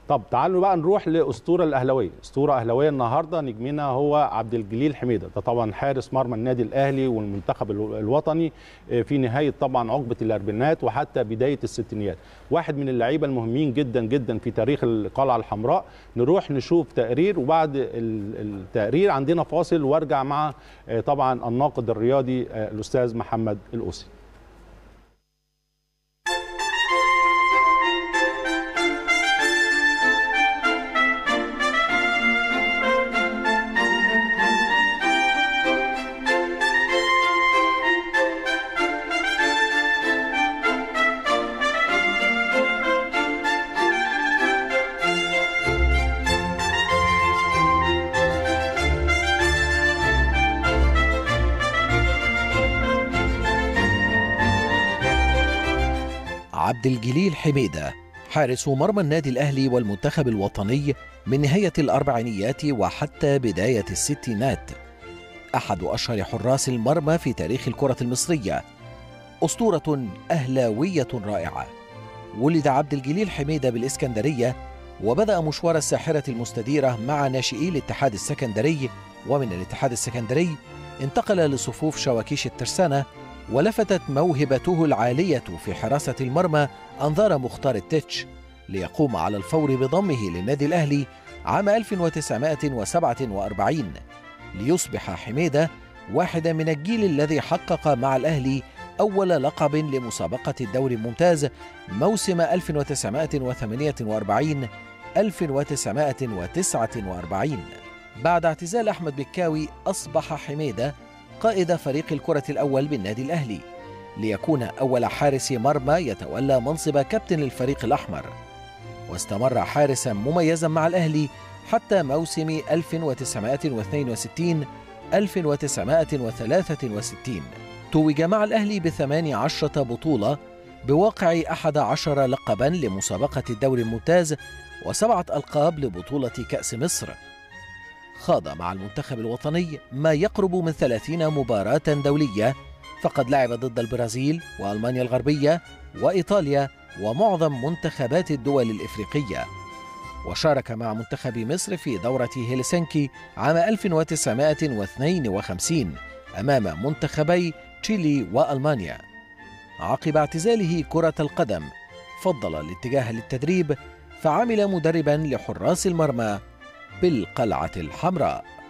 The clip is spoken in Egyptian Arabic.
طب تعالوا بقى نروح لاسطوره الاهلاويه اسطوره اهلاويه النهارده نجمنا هو عبد الجليل حميده ده طبعا حارس مرمى النادي الاهلي والمنتخب الو- الوطني آه، في نهايه طبعا عقبه الاربعينات وحتى بدايه الستينيات واحد من اللعيبه المهمين جدا جدا في تاريخ القلعه الحمراء نروح نشوف تقرير وبعد ال- التقرير عندنا فاصل وارجع مع آه، طبعا الناقد الرياضي آه، الاستاذ محمد الاوسي عبد الجليل حميدة حارس مرمى النادي الأهلي والمنتخب الوطني من نهاية الأربعينيات وحتى بداية الستينات أحد أشهر حراس المرمى في تاريخ الكرة المصرية أسطورة أهلاوية رائعة ولد عبد الجليل حميدة بالإسكندرية وبدأ مشوار الساحرة المستديرة مع ناشئي الاتحاد السكندري ومن الاتحاد السكندري انتقل لصفوف شواكيش الترسانة ولفتت موهبته العالية في حراسة المرمى أنظار مختار التتش ليقوم على الفور بضمه للنادي الأهلي عام 1947 ليصبح حميدة واحدا من الجيل الذي حقق مع الأهلي أول لقب لمسابقة الدوري الممتاز موسم 1948 1949 بعد اعتزال أحمد بكاوي أصبح حميدة قائد فريق الكرة الأول بالنادي الأهلي ليكون أول حارس مرمى يتولى منصب كابتن الفريق الأحمر واستمر حارسا مميزا مع الأهلي حتى موسم 1962 1963 توج مع الأهلي بثماني عشرة بطولة بواقع أحد عشر لقبا لمسابقة الدوري الممتاز وسبعة ألقاب لبطولة كأس مصر خاض مع المنتخب الوطني ما يقرب من 30 مباراة دولية فقد لعب ضد البرازيل وألمانيا الغربية وإيطاليا ومعظم منتخبات الدول الإفريقية وشارك مع منتخب مصر في دورة هيلسنكي عام 1952 أمام منتخبي تشيلي وألمانيا عقب اعتزاله كرة القدم فضل الاتجاه للتدريب فعمل مدربا لحراس المرمى بالقلعة الحمراء